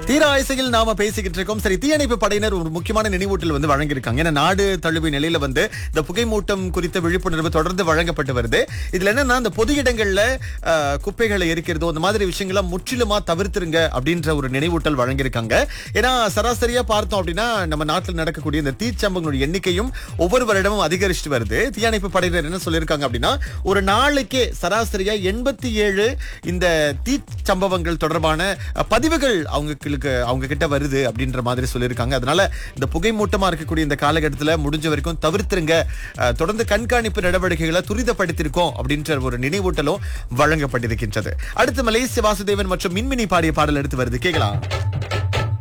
தீர ஆயுசையில் நாம பேசிக்கிட்டு இருக்கோம் சரி தீயணைப்பு படையினர் ஒரு முக்கியமான நினைவூட்டல் வந்து வழங்கியிருக்காங்க ஏன்னா நாடு தழுவிய நிலையில வந்து இந்த புகை மூட்டம் குறித்த விழிப்புணர்வு தொடர்ந்து வழங்கப்பட்டு வருது இதுல என்னன்னா அந்த பொது இடங்கள்ல அஹ், குப்பைகளை எரிக்கிறதோ அந்த மாதிரி விஷயங்களை முற்றிலுமா தவிர்த்துருங்க அப்படின்ற ஒரு நினைவூட்டல் வழங்கியிருக்காங்க ஏன்னா சராசரியா பார்த்தோம் அப்படின்னா நம்ம நாட்டில் நடக்கக்கூடிய இந்த தீச்சம்பங்களுடைய எண்ணிக்கையும் ஒவ்வொரு வருடமும் அதிகரிச்சுட்டு வருது தீயணைப்பு படையினர் என்ன சொல்லியிருக்காங்க அப்படின்னா ஒரு நாளைக்கே சராசரியா எண்பத்தி ஏழு இந்த தீச்சம்பவங்கள் தொடர்பான அஹ், பதிவுகள் அவங்களுக்கு அவங்க கிட்ட வருது அப்படின்ற மாதிரி சொல்லியிருக்காங்க அதனால இந்த புகை மூட்டமா இருக்கக்கூடிய இந்த காலகட்டத்துல முடிஞ்ச வரைக்கும் தவிர்த்துருங்க அஹ், தொடர்ந்து கண்காணிப்பு நடவடிக்கைகளை துரிதப்படுத்தியிருக்கோம் அப்படின்ற ஒரு நினைவூட்டலும் வழங்கப்பட்டிருக்கின்றது அடுத்து மலேசிய வாசுதேவன் மற்றும் மின்மினி பாடிய பாடல் எடுத்து வருது கேட்கலாம்